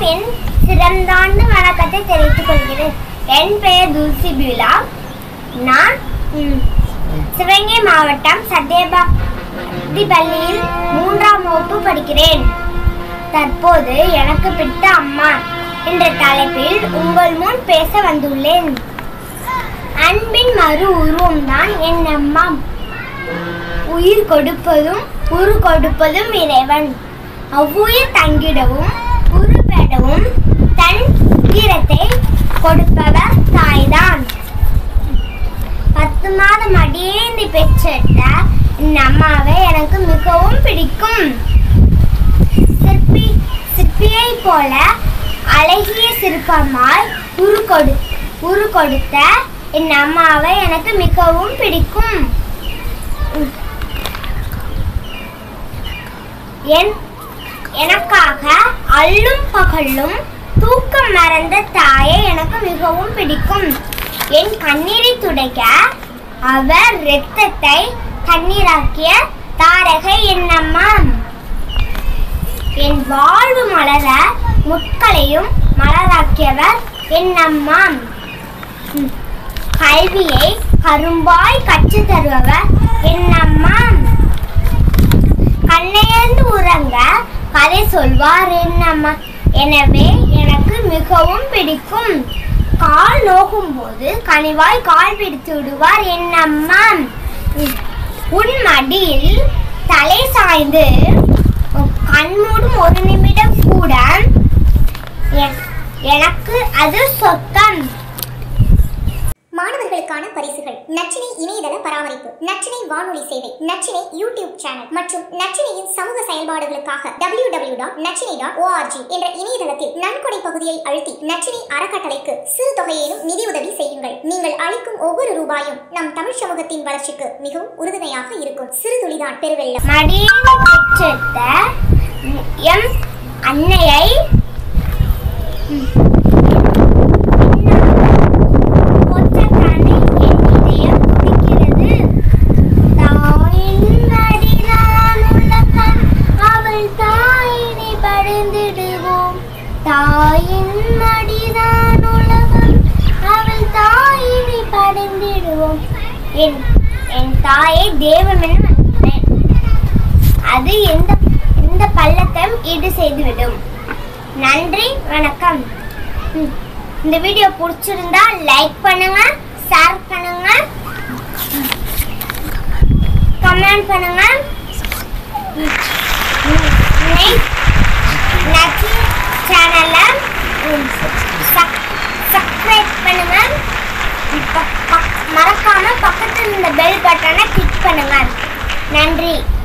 என் சிறந்தாண்டு வணக்கத்தை தெரிவித்துக் கொள்கிறேன் என் பெயர் துல்சி பியூலா நான் ம், சிவகங்கை மாவட்டம் சத்யபாதி பள்ளியில் மூன்றாம் வகுப்பு படிக்கிறேன் தற்போது எனக்கு பிடித்த அம்மா என்ற தலைப்பில் உங்கள் முன் பேச வந்துள்ளேன் அன்பின் மறு உருவம்தான் என் அம்மா உயிர் கொடுப்பதும் உரு கொடுப்பதும் இறைவன் அவ்வுயிர் தங்கிடவும் உருப்பெறவும் தன் உயிரத்தை கொடுப்பவர் தாய்தான் பத்து மாதம் அடியேந்தி பெற்றெடுத்த என் அம்மாவை எனக்கு மிகவும் பிடிக்கும் சிற்பி சிற்பியை போல அழகிய சிற்பமாய் உரு கொடு உரு கொடுத்த என் அம்மாவை எனக்கு மிகவும் பிடிக்கும் என் எனக்காக அல்லும் பகலும் தூக்கம் மறந்த தாயை எனக்கு மிகவும் பிடிக்கும் என் கண்ணீரை துடைக்க அவர் இரத்தத்தை கண்ணீராக்கிய தாரகை என் அம்மா என் வாழ்வு மலர முட்களையும் மலராக்கியவர் என் அம்மா ம். கல்வியை கரும்பாய் கற்றுத் தருபவர் என் அம்மா கண்ணையர்ந்து உறங்க கதை சொல்வார் என் அம்மா எனவே எனக்கு மிகவும் பிடிக்கும் கால் நோகும் போது கனிவாய் கால் பிடித்து விடுவார் என் அம்மா ம். உன் மடியில் தலை சாய்ந்து கண்மூடும் ஒரு நிமிடம் கூட எ- எனக்கு அது சொத்தம் மாணவர்களுக்கான பரிசுகள் நச்சினை இணையதள பராமரிப்பு நச்சினை வானொலி சேவை நச்சினை யூடியூப் சேனல் மற்றும் நச்சினையின் சமூக செயல்பாடுகளுக்காக W W dot Natchinai dot org என்ற இணையதளத்தில் நன்கொடை பகுதியை அழுத்தி நச்சினை அறக்கட்டளைக்கு சிறு தொகையிலும் நிதியுதவி செய்யுங்கள் நீங்கள் அளிக்கும் ஒவ்வொரு ரூபாயும் நம் தமிழ் சமூகத்தின் வளர்ச்சிக்கு மிகவும் உறுதுணையாக இருக்கும் சிறு துளிதான் பெருவெள்ளம் மடியில் பெற்றெடுத்த எம் அன்னையை ம், போற்றத்தானே என் இதயம் துடிக்கிறது. தாயின் மடிதான் உலகம், அவள் தாயினை பணிந்திடுவோம். தாயின் மடிதான் உலகம், அவள் தாயினை பணிந்திடுவோம். என் என் தாயை தேவமென வணங்குகிறேன். அது எந்த எந்த பள்ளத்தையும் ஈடு செய்துவிடும் நன்றி வணக்கம் ம். இந்த வீடியோ பிடிச்சிருந்தா லைக் பண்ணுங்க ஷேர் பண்ணுங்க கமெண்ட் பண்ணுங்க ம். ம். நெக்ஸ்ட் நச்சி சேனலை சப்ஸ்கிரைப் பண்ணுங்க ப- ப- மறக்காம பக்கத்தில் இந்த பெல் பட்டனை கிளிக் பண்ணுங்க நன்றி